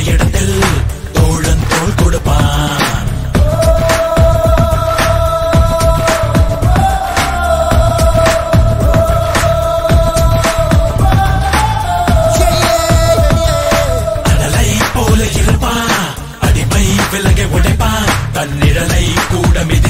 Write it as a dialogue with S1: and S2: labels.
S1: இடத்தில் தோழன் தோள் கொடுப்பான் அனலை போல இருப்பான் அடிமை விலகை உடைப்பான் தன் நிழலை கூட மிதி